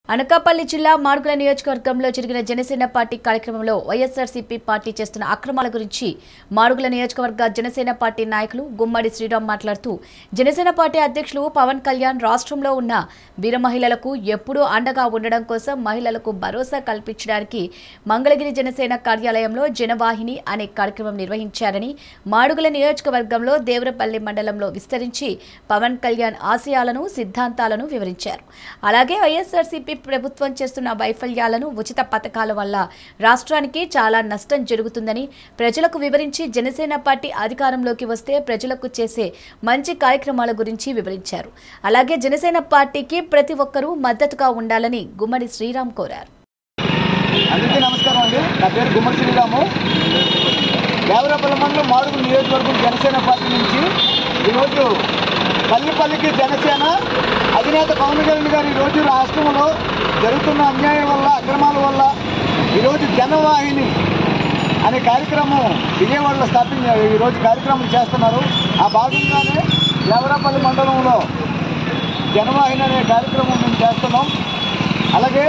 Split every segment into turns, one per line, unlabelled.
అనకాపల్లి జిల్లా మాడుగుల నియోజకవర్గంలో జరిగిన జనసేన పార్టీ కార్యక్రమంలో వైఎస్ఆర్సీపీ పార్టీ చేస్తున్న అక్రమాల గురించి మాడుగుల నియోజకవర్గ జనసేన పార్టీ నాయకులు గుమ్మడి శ్రీరామ్ మాట్లాడుతూ జనసేన పార్టీ అధ్యక్షులు పవన్ కళ్యాణ్ రాష్ట్రంలో ఉన్న వీర మహిళలకు ఎప్పుడూ అండగా ఉండడం కోసం మహిళలకు భరోసా కల్పించడానికి మంగళగిరి జనసేన కార్యాలయంలో జనవాహిని అనే కార్యక్రమం నిర్వహించారని మాడుగుల నియోజకవర్గంలో దేవరపల్లి మండలంలో విస్తరించి పవన్ కళ్యాణ్ ఆశయాలను సిద్ధాంతాలను వివరించారు అలాగే వైఎస్ఆర్సీపీ ప్రభుత్వం చేస్తున్న వైఫల్యాలను ఉచిత పథకాల వల్ల రాష్ట్రానికి చాలా నష్టం జరుగుతుందని ప్రజలకు వివరించి జనసేన పార్టీ అధికారంలోకి వస్తే ప్రజలకు చేసే మంచి కార్యక్రమాల గురించి వివరించారు అలాగే జనసేన పార్టీకి ప్రతి ఒక్కరూ మద్దతుగా ఉండాలని గుమ్మడి శ్రీరామ్ కోరారు
అందరికీ నమస్కారం అండి నా పేరు గుమ్మడి శ్రీరాము దేవరపల్లి మండలం మాడుగు నియోజకవర్గం జనసేన పార్టీ నుంచి ఈరోజు పల్లిపల్లికి జనసేన అధినేత పవన్ కళ్యాణ్ గారు ఈరోజు రాష్ట్రంలో జరుగుతున్న అన్యాయం వల్ల అక్రమాల వల్ల ఈరోజు జనవాహిని అనే కార్యక్రమం విజయవాడలో స్థాపించ ఈరోజు కార్యక్రమం చేస్తున్నారు ఆ భాగంగానే దేవరపల్లి మండలంలో జనవాహిని అనే కార్యక్రమం మేము చేస్తున్నాం అలాగే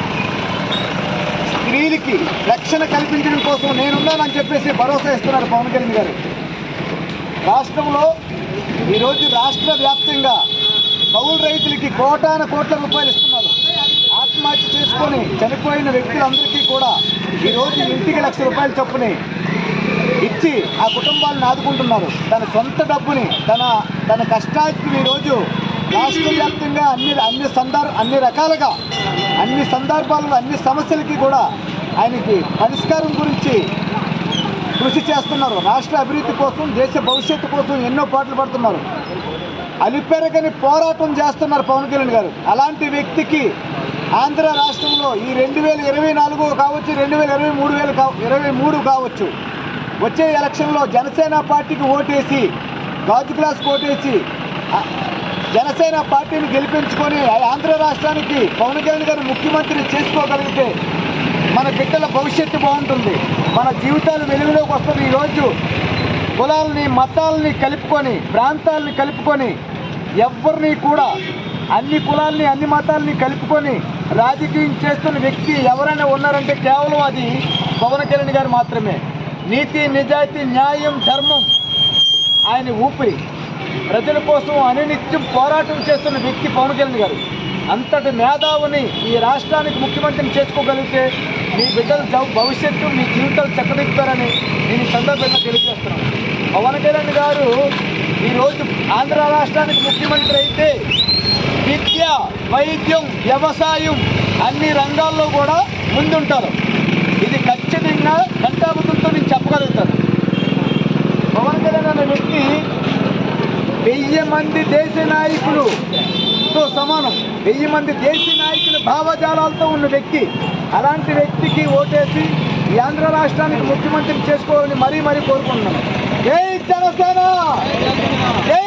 స్త్రీలకి రక్షణ కల్పించడం కోసం నేనున్నానని చెప్పేసి భరోసా ఇస్తున్నారు పవన్ కళ్యాణ్ గారు రాష్ట్రంలో ఈరోజు రాష్ట్ర వ్యాప్తంగా కౌలు రైతులకి కోటాన కోట్ల రూపాయలు ఇస్తున్నారు ఆత్మహత్య చేసుకొని చనిపోయిన వ్యక్తులందరికీ కూడా ఈరోజు ఇంటికి లక్ష రూపాయలు చొప్పుని ఇచ్చి ఆ కుటుంబాలను ఆదుకుంటున్నారు తన సొంత డబ్బుని తన తన కష్టానికి ఈరోజు రాష్ట్ర వ్యాప్తంగా అన్ని అన్ని సందర్భ అన్ని రకాలుగా అన్ని సందర్భాల్లో అన్ని సమస్యలకి కూడా ఆయనకి పరిష్కారం గురించి కృషి చేస్తున్నారు రాష్ట్ర అభివృద్ధి కోసం దేశ భవిష్యత్తు కోసం ఎన్నో పాటలు పడుతున్నారు అలిపెరగని పోరాటం చేస్తున్నారు పవన్ కళ్యాణ్ గారు అలాంటి వ్యక్తికి ఆంధ్ర రాష్ట్రంలో ఈ రెండు వేల ఇరవై నాలుగు కావచ్చు రెండు వేల ఇరవై మూడు వేలు కావ ఇరవై మూడు కావచ్చు వచ్చే ఎలక్షన్లో జనసేన పార్టీకి ఓటేసి గాజు గ్లాస్ ఓటేసి ఆ, జనసేన పార్టీని గెలిపించుకొని ఆంధ్ర రాష్ట్రానికి పవన్ కళ్యాణ్ గారు ముఖ్యమంత్రిని చేసుకోగలిగితే మన బిడ్డల భవిష్యత్తు బాగుంటుంది మన జీవితాలు వెలుగులోకి వస్తుంది ఈరోజు కులాలని మతాలని కలుపుకొని ప్రాంతాలని కలుపుకొని ఎవరిని కూడా అన్ని కులాలని అన్ని మతాలని కలుపుకొని రాజకీయం చేస్తున్న వ్యక్తి ఎవరైనా ఉన్నారంటే కేవలం అది పవన్ కళ్యాణ్ గారు మాత్రమే నీతి నిజాయితీ న్యాయం ధర్మం ఆయన ఊపిరి ప్రజల కోసం అనునిత్యం పోరాటం చేస్తున్న వ్యక్తి పవన్ కళ్యాణ్ గారు అంతటి మేధావుని ఈ రాష్ట్రానికి ముఖ్యమంత్రిని చేసుకోగలిగితే మీ బిడ్డల జవ- భవిష్యత్తు మీ జీవితాలు చక్కదిప్పుతారని నేను ఈ సందర్భంగా తెలియజేస్తున్నాను పవన్ కళ్యాణ్ గారు ఈరోజు ఆంధ్ర రాష్ట్రానికి ముఖ్యమంత్రి అయితే విద్య వైద్యం వ్యవసాయం అన్ని రంగాల్లో కూడా ముందుంటారు ఇది ఖచ్చితంగా ఘంటాబద్ధంతో నేను చెప్పగలుగుతాను పవన్ కళ్యాణ్ అనే వ్యక్తి వెయ్యి మంది దేశ నాయకులుతో సమానం వెయ్యి మంది దేశ నాయకుల భావజాలాలతో ఉన్న వ్యక్తి అలాంటి వ్యక్తికి ఓటేసి ఈ ఆంధ్ర రాష్ట్రానికి ముఖ్యమంత్రిని చేసుకోవాలని మరీ మరీ కోరుకుంటున్నాను జై జనసేన జై